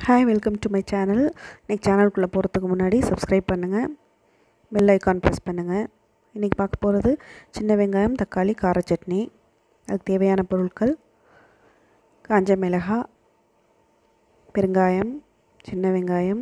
hi welcome to my channel இன்றைக்கி சேனலுக்குள்ளே போகிறதுக்கு முன்னாடி சப்ஸ்கிரைப் பண்ணுங்கள் பெல் ஐக்கான் ப்ரெஸ் பண்ணுங்கள் இன்றைக்கி பார்க்க போகிறது சின்ன வெங்காயம் தக்காளி கார சட்னி அதுக்கு தேவையான பொருட்கள் காஞ்ச மிளகாய் பெருங்காயம் சின்ன வெங்காயம்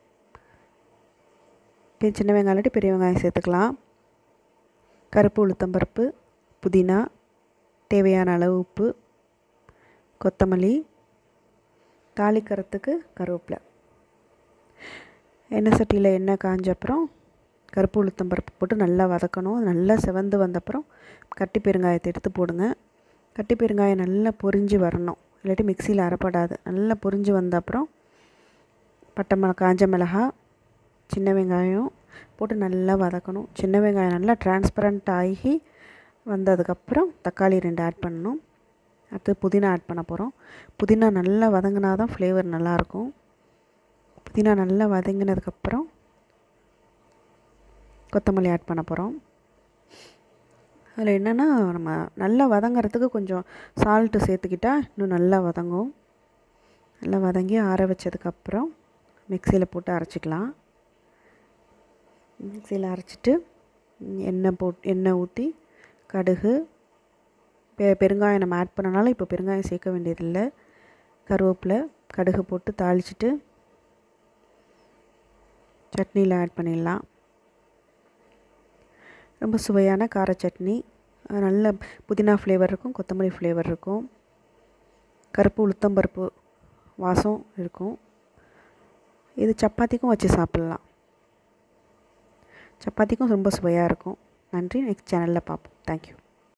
பெ- சின்ன வெங்காயம் இல்லாட்டி பெரிய வெங்காயம் சேர்த்துக்கலாம் கருப்பு உளுத்தம்பருப்பு புதினா தேவையான அளவு உப்பு கொத்தமல்லி தாளிக்கிறதுக்கு கருவேப்பிலை எண்ணெய் சட்டியில் எண்ணெய் காஞ்ச அப்புறம் கருப்பு உளுத்தம் பருப்பு போட்டு நல்லா வதக்கணும் அது நல்லா செவந்து வந்த அப்புறம் கட்டி பெருங்காயத்தை எடுத்து போடுங்க கட்டி பெருங்காயம் நல்லா பொரிஞ்சு வரணும் இல்லாட்டி மிக்சியில் அரைப்படாது நல்லா பொரிஞ்சு வந்த அப்புறம் பட்டை மிளகா காஞ்ச மிளகாய் சின்ன வெங்காயம் போட்டு நல்லா வதக்கணும் சின்ன வெங்காயம் நல்லா டிரான்ஸ்பரண்ட் ஆகி வந்ததுக்கப்புறம் தக்காளி ரெண்டு ஆட் பண்ணணும் அடுத்து புதினா ஆட் பண்ண போகிறோம் புதினா நல்லா வதங்கினா தான் ஃப்ளேவர் நல்லாயிருக்கும் புதினா நல்லா வதங்கினதுக்கப்புறம் கொத்தமல்லி ஆட் பண்ண போகிறோம் அதில் என்னென்னா நம்ம நல்லா வதங்கிறதுக்கு கொஞ்சம் சால்ட்டு சேர்த்துக்கிட்டா இன்னும் நல்லா வதங்கும் நல்லா வதங்கி ஆற வச்சதுக்கப்புறம் மிக்சியில் போட்டு அரைச்சிக்கலாம் மிக்சியில் அரைச்சிட்டு எண்ணெய் போட் எண்ணெய் ஊற்றி கடுகு பெ பெருங்காயம் நம்ம ஆட் பண்ணனால இப்போ பெருங்காயம் சேர்க்க வேண்டியதில்லை கருவேப்பிலை கடுகு போட்டு தாளிச்சிட்டு சட்னியில் ஆட் பண்ணிடலாம் ரொம்ப சுவையான கார சட்னி அஹ் நல்ல புதினா ஃப்ளேவர் இருக்கும் கொத்தமல்லி ஃப்ளேவர் இருக்கும் கருப்பு உளுத்தம்பருப்பு வாசம் இருக்கும் இது சப்பாத்திக்கும் வச்சு சாப்பிட்லாம் சப்பாத்திக்கும் ரொம்ப சுவையாக இருக்கும் நன்றி நெக்ஸ்ட் சேனலில் பார்ப்போம் தேங்க்யூ